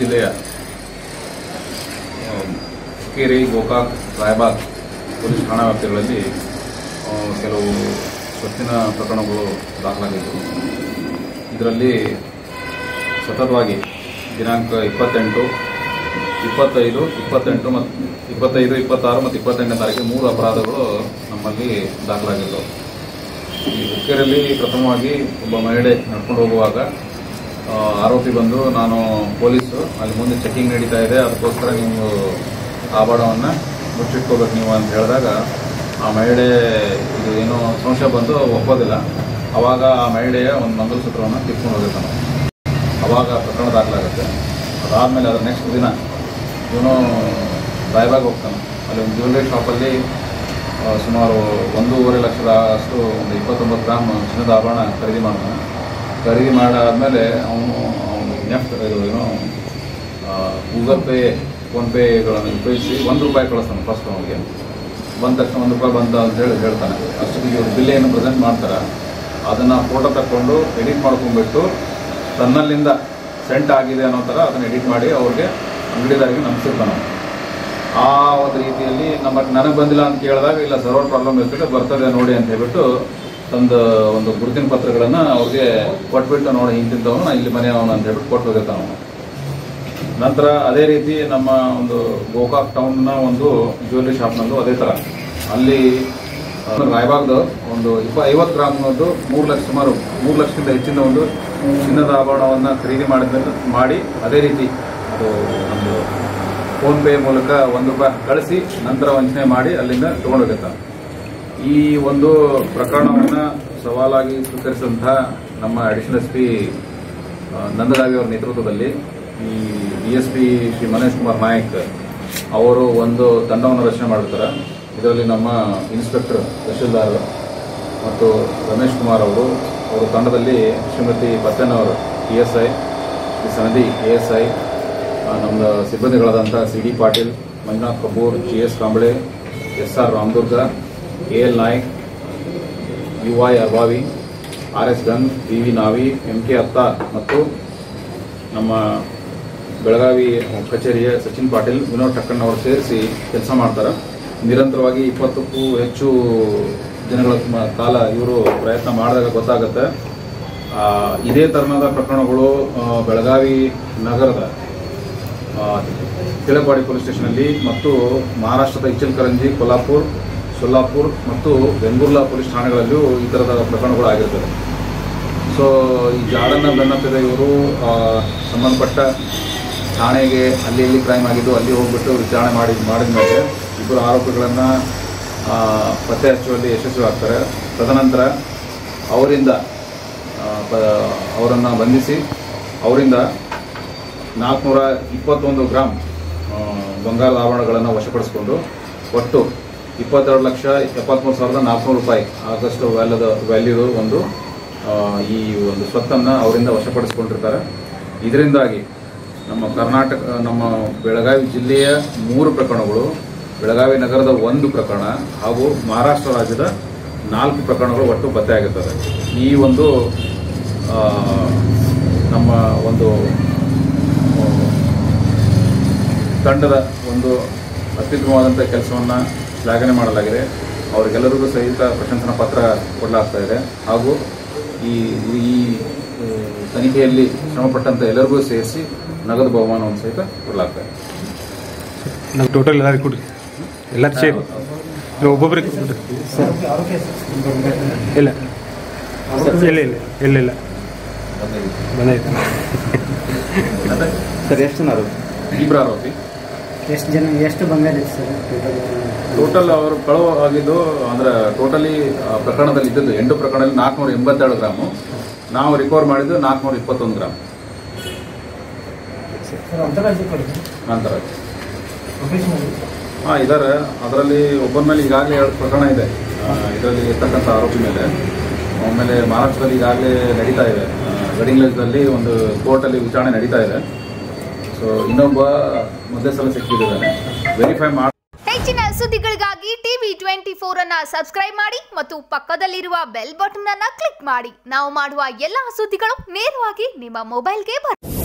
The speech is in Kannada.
ಜಿಲ್ಲೆಯ ಆ, ಹುಕ್ಕೇರಿ ಗೋಕಾಕ್ ರಾಯಬಾಗ್ ಪೊಲೀಸ್ ಠಾಣಾ ವ್ಯಾಪ್ತಿಗಳಲ್ಲಿ ಆ, ಕೆಲವು ಸ್ವತ್ತಿನ ಪ್ರಕರಣಗಳು ದಾಖಲಾಗಿದ್ದವು ಇದರಲ್ಲಿ ಸತತವಾಗಿ ದಿನಾಂಕ ಇಪ್ಪತ್ತೆಂಟು ಇಪ್ಪತ್ತೈದು ಇಪ್ಪತ್ತೆಂಟು ಮತ್ತು ಇಪ್ಪತ್ತೈದು ಇಪ್ಪತ್ತಾರು ಮತ್ತು ಇಪ್ಪತ್ತೆಂಟನೇ ತಾರೀಕು ಮೂರು ಅಪರಾಧಗಳು ನಮ್ಮಲ್ಲಿ ದಾಖಲಾಗಿದ್ದವು ಈ ಹುಕ್ಕೇರಿಯಲ್ಲಿ ಪ್ರಥಮವಾಗಿ ಒಬ್ಬ ಮಹಿಳೆ ನಡ್ಕೊಂಡು ಹೋಗುವಾಗ ಆ, ಆರೋಪಿ ಬಂದು ನಾನು ಪೊಲೀಸು ಅಲ್ಲಿ ಮುಂದೆ ಚೆಕಿಂಗ್ ನಡೀತಾ ಇದೆ ಅದಕ್ಕೋಸ್ಕರ ನೀವು ಆಭರಣವನ್ನು ಮುಚ್ಚಿಟ್ಕೋಬೇಕು ನೀವು ಅಂತ ಹೇಳಿದಾಗ ಆ ಮಹಿಳೆ ಇದು ಏನೋ ಸಂಶಯ ಬಂದು ಒಪ್ಪೋದಿಲ್ಲ ಅವಾಗ ಆ ಮಹಿಳೆಯ ಒಂದು ಮಂಗಲಸೂತ್ರವನ್ನು ಕಿತ್ಕೊಂಡು ಹೋಗಿರ್ತಾನೆ ಅವಾಗ ಪ್ರಕರಣ ದಾಖಲಾಗುತ್ತೆ ಅದಾದಮೇಲೆ ಅದರ ನೆಕ್ಸ್ಟ್ ದಿನ ಇವನು ರಾಯಬಾಗ್ ಹೋಗ್ತಾನೆ ಅಲ್ಲಿ ಒಂದು ಜ್ಯುವೆಲ್ಲರಿ ಶಾಪಲ್ಲಿ ಆ, ಸುಮಾರು ಒಂದೂವರೆ ಲಕ್ಷದ ಅಷ್ಟು ಒಂದು ಇಪ್ಪತ್ತೊಂಬತ್ತು ಗ್ರಾಮ್ ಚಿನ್ನದ ಆಭರಣ ಖರೀದಿ ಮಾಡ್ತಾನೆ ಖರೀದಿ ಮಾಡಾದ್ಮೇಲೆ ಅವನು ಅವನು ನೆಫ್ಟ್ ಇದು ಏನು ಗೂಗಲ್ ಪೇ ಫೋನ್ಪೇಗಳನ್ನು ಉಪಯೋಗಿಸಿ ಒಂದು ರೂಪಾಯಿ ಕಳಿಸ್ತಾನೆ ಫಸ್ಟ್ ಅವನಿಗೆ ಬಂದ ತಕ್ಷಣ ಒಂದು ರೂಪಾಯಿ ಬಂತ ಅಂತ ಹೇಳಿ ಹೇಳ್ತಾನೆ ಅಷ್ಟೊತ್ತಿಗೆ ಇವ್ರು ಬಿಲ್ ಏನು ಪ್ರೆಸೆಂಟ್ ಮಾಡ್ತಾರೆ ಅದನ್ನು ಫೋಟೋ ತಕ್ಕೊಂಡು ಎಡಿಟ್ ಮಾಡ್ಕೊಂಡ್ಬಿಟ್ಟು ತನ್ನಲ್ಲಿಂದ ಸೆಂಟ್ ಆಗಿದೆ ಅನ್ನೋ ಥರ ಅದನ್ನು ಎಡಿಟ್ ಮಾಡಿ ಅವ್ರಿಗೆ ಅಂಗಡಿದಾರಿಗೆ ನಂಬಿಸಿರ್ತಾನೆ ಅವ್ನು. ಆ ಒಂದು ರೀತಿಯಲ್ಲಿ ನಮ್ಮ ನನಗೆ ಬಂದಿಲ್ಲ ಅಂತ ಕೇಳಿದಾಗ ಇಲ್ಲ ಸರ್ವರ್ ಪ್ರಾಬ್ಲಮ್ ಇರ್ತದೆ ಬರ್ತದೆ ನೋಡಿ ಅಂತ ಹೇಳ್ಬಿಟ್ಟು ತಂದು ಒಂದು ಗುರುತಿನ ಪತ್ರಗಳನ್ನು ಅವ್ರಿಗೆ ಕೊಟ್ಬಿಟ್ಟು ನೋಡಿ ಹಿಂತಿಂತವನು ನಾ ಇಲ್ಲಿ ಮನೆಯವನು ಅಂತ ಹೇಳ್ಬಿಟ್ಟು ಕೊಟ್ಟು ಹೋಗಿರ್ತಾನೆ ಅವನು ನಂತರ ಅದೇ ರೀತಿ ನಮ್ಮ ಒಂದು ಗೋಕಾಕ್ ಟೌನ್ನ ಒಂದು ಜ್ಯುವೆಲ್ಲರಿ ಶಾಪ್ನಲ್ಲೂ ಅದೇ ಥರ ಅಲ್ಲಿ ಆ, ರಾಯಬಾಗ್ದು ಒಂದು ಇಪ್ಪ ಐವತ್ತು ಗ್ರಾಮ್ನದ್ದು ಮೂರು ಲಕ್ಷ ಸುಮಾರು ಮೂರು ಲಕ್ಷಕ್ಕಿಂತ ಹೆಚ್ಚಿನ ಒಂದು ಚಿನ್ನದ ಆಭರಣವನ್ನು ಖರೀದಿ ಮಾಡಿದ ಮಾಡಿ ಅದೇ ರೀತಿ ಅದು ಒಂದು ಫೋನ್ಪೇ ಮೂಲಕ ಒಂದು ರೂಪಾಯಿ ಕಳಿಸಿ ನಂತರ ವಂಚನೆ ಮಾಡಿ ಅಲ್ಲಿಂದ ತಗೊಂಡೋಗಿರ್ತಾನೆ ಈ ಒಂದು ಪ್ರಕರಣವನ್ನು ಸವಾಲಾಗಿ ಸ್ವೀಕರಿಸಿದಂತಹ ನಮ್ಮ ಅಡಿಷನಲ್ ಎಸ್ ಪಿ ನಂದಗಾವಿ ಅವರ ನೇತೃತ್ವದಲ್ಲಿ ಈ D S P Shri Manesh Kumar Nayak ಅವರು ಒಂದು ತಂಡವನ್ನು ರಚನೆ ಮಾಡಿರ್ತಾರೆ ಇದರಲ್ಲಿ ನಮ್ಮ ಇನ್ಸ್ಪೆಕ್ಟರ್ ತಹಶೀಲ್ದಾರ್ ಮತ್ತು ರಮೇಶ್ ಕುಮಾರ್ ಅವರು ಅವರ ತಂಡದಲ್ಲಿ ಶ್ರೀಮತಿ ಪತ್ತನವರು P S I Shri Sanadi A S I ನಮ್ಮ ಸಿಬ್ಬಂದಿಗಳಾದಂಥ C D Patil Manjunath Kapoor G S Kamble S R Ramadurga A L Naik U I Arbavi R S Gang V V Navi M K ಅತ್ತ ಮತ್ತು ನಮ್ಮ ಬೆಳಗಾವಿ ಕಚೇರಿಯ ಸಚಿನ್ ಪಾಟೀಲ್ ವಿನೋದ್ ಟಕ್ಕಣ್ಣ ಅವರು ಸೇರಿಸಿ ಕೆಲಸ ಮಾಡ್ತಾರೆ ನಿರಂತರವಾಗಿ ಇಪ್ಪತ್ತಕ್ಕೂ ಹೆಚ್ಚು ದಿನಗಳ ಮ- ಕಾಲ ಇವರು ಪ್ರಯತ್ನ ಮಾಡಿದಾಗ ಗೊತ್ತಾಗುತ್ತೆ ಆ, ಇದೇ ತರಹದ ಪ್ರಕರಣಗಳು ಆ, ಬೆಳಗಾವಿ ನಗರದ ಆ, ತಿಳಪಾಡಿ ಪೊಲೀಸ್ ಸ್ಟೇಷನಲ್ಲಿ ಮತ್ತು ಮಹಾರಾಷ್ಟ್ರದ ಇಚಲ್ಕರಂಜಿ ಕೊಲ್ಹಾಪುರ್ ಸೊಲ್ಲಾಪುರ್ ಮತ್ತು ಬೆಂಗುರ್ಲಾ ಪೊಲೀಸ್ ಠಾಣೆಗಳಲ್ಲೂ ಈ ಥರದ ಪ್ರಕರಣಗಳು ಆಗಿರ್ತದೆ ಸೊ ಈ ಜಾಡನ್ನು ಬೆನ್ನತ್ತಿದ ಇವರು ಆ, ಸಂಬಂಧಪಟ್ಟ ಠಾಣೆಗೆ ಅಲ್ಲಿ ಇಲ್ಲಿ ಕ್ರೈಮ್ ಆಗಿದ್ದು ಅಲ್ಲಿ ಹೋಗ್ಬಿಟ್ಟು ವಿಚಾರಣೆ ಮಾಡಿ ಮಾಡಿದ ಮೇಲೆ ಇಬ್ಬರು ಆರೋಪಿಗಳನ್ನು ಪತ್ತೆ ಹಚ್ಚುವಲ್ಲಿ ಯಶಸ್ವಿ ಆಗ್ತಾರೆ ತದನಂತರ ಅವರಿಂದ ಅವರನ್ನು ಬಂಧಿಸಿ ಅವರಿಂದ ನಾಲ್ಕುನೂರ ಇಪ್ಪತ್ತೊಂದು ಗ್ರಾಮ್ ಆ, ಬಂಗಾರದ ಆಭರಣಗಳನ್ನು ವಶಪಡಿಸಿಕೊಂಡು ಒಟ್ಟು ಇಪ್ಪತ್ತೆರಡು ಲಕ್ಷ ಎಪ್ಪತ್ತ್ಮೂರು ಸಾವಿರದ ನಾಲ್ಕುನೂರು ರೂಪಾಯಿ ಆಗಷ್ಟು ವ್ಯಾಲ್ಯದ ವ್ಯಾಲ್ಯೂದು ಒಂದು ಆ, ಈ ಒಂದು ಸ್ವತ್ತನ್ನು ಅವರಿಂದ ವಶಪಡಿಸಿಕೊಂಡಿರ್ತಾರೆ ಇದರಿಂದಾಗಿ ನಮ್ಮ ಕರ್ನಾಟಕ ನಮ್ಮ ಬೆಳಗಾವಿ ಜಿಲ್ಲೆಯ ಮೂರು ಪ್ರಕರಣಗಳು ಬೆಳಗಾವಿ ನಗರದ ಒಂದು ಪ್ರಕರಣ ಹಾಗೂ ಮಹಾರಾಷ್ಟ್ರ ರಾಜ್ಯದ ನಾಲ್ಕು ಪ್ರಕರಣಗಳು ಒಟ್ಟು ಪತ್ತೆಯಾಗಿರ್ತದೆ ಈ ಒಂದು ಆ, ನಮ್ಮ ಒಂದು ಆ, ತಂಡದ ಒಂದು ಅತ್ಯುತ್ತಮವಾದಂಥ ಕೆಲಸವನ್ನು ಶ್ಲಾಘನೆ ಮಾಡಲಾಗಿದೆ ಅವರಿಗೆಲ್ಲರಿಗೂ ಸಹಿತ ಪ್ರಶಂಸನಾ ಪತ್ರ ಕೊಡಲಾಗ್ತಾ ಇದೆ ಹಾಗೂ ಈ ಈ ಆ, ತನಿಖೆಯಲ್ಲಿ ಶ್ರಮಪಟ್ಟಂಥ ಎಲ್ಲರಿಗೂ ಸೇರಿಸಿ ನಗದು ಬಹುಮಾನವನ್ನು ಸಹಿತ ಕೊಡಲಾಗ್ತಾ ಇದೆ ನಾವು ಟೋಟಲ್ ಎಲ್ಲರಿಗೂ ಕೊಡ್ರಿ ಎಲ್ಲರೂ ಸೇರಿ ನೀವು ಒಬ್ಬೊಬ್ಬರಿಗೆ ಕೊಡ್ರಿ ಇಲ್ಲ ಇಲ್ಲ ಇಲ್ಲ ಇಲ್ಲ ಇಲ್ಲ ಬಂದೈತೆ ಸರ್ ಎಷ್ಟು ಜನ ಇಬ್ಬರು ಆರೋಪಿ ಎಷ್ಟು ಜನ ಎಷ್ಟು ಬಂಗಾರ ಇತ್ತು ಸರ್ ಟೋಟಲ್ ಟೋಟಲ್ ಅವರು ಕಳುವು ಆಗಿದ್ದು ಅಂದ್ರೆ ಟೋಟಲಿ ಪ್ರಕರಣದಲ್ಲಿ ಇದ್ದದ್ದು ಎಂಟು ಪ್ರಕರಣದಲ್ಲಿ ನಾಲ್ಕುನೂರ ಎಂಬತ್ತೆರಡು ಗ್ರಾಮು ನಾವು ರಿಕವರ್ ಮಾಡಿದ್ದು ನಾಲ್ಕುನೂರ ಇಪ್ಪತ್ತೊಂದು ಗ್ರಾಮ್ ನಂತರ ಹಾಂ ಇದ್ದಾರೆ ಅದರಲ್ಲಿ ಒಬ್ಬರ ಮೇಲೆ ಈಗಾಗಲೇ ಎರಡು ಪ್ರಕರಣ ಇದೆ ಇದರಲ್ಲಿ ಇರ್ತಕ್ಕಂಥ ಆರೋಪಿ ಮೇಲೆ ಆಮೇಲೆ ಮಹಾರಾಷ್ಟ್ರದಲ್ಲಿ ಈಗಾಗಲೇ ನಡೀತಾ ಇದೆ ಗಡಿಂಗ್ಲದಲ್ಲಿ ಒಂದು ಕೋರ್ಟಲ್ಲಿ ವಿಚಾರಣೆ ನಡೀತಾ ಇದೆ ಸೊ ಇನ್ನೊಬ್ಬ ಮೊದಲೇ ಸಲ ಸಿಕ್ಕಿದ್ದಾನೆ ವೆರಿಫೈ ಮಾಡಿ ಹೆಚ್ಚಿನ ಸುದ್ದಿಗಳಿಗಾಗಿ ಟಿವಿ ಟ್ವೆಂಟಿ ಫೋರ್ ಅನ್ನ ಸಬ್ಸ್ಕ್ರೈಬ್ ಮಾಡಿ ಮತ್ತು ಪಕ್ಕದಲ್ಲಿರುವ ಬೆಲ್ ಬಟನ್ ಅನ್ನ ಕ್ಲಿಕ್ ಮಾಡಿ ನಾವು ಮಾಡುವ ಎಲ್ಲಾ ಸುದ್ದಿಗಳು ನೇರವಾಗಿ ನಿಮ್ಮ ಮೊಬೈಲ್ಗೆ ಬರುತ್ತೆ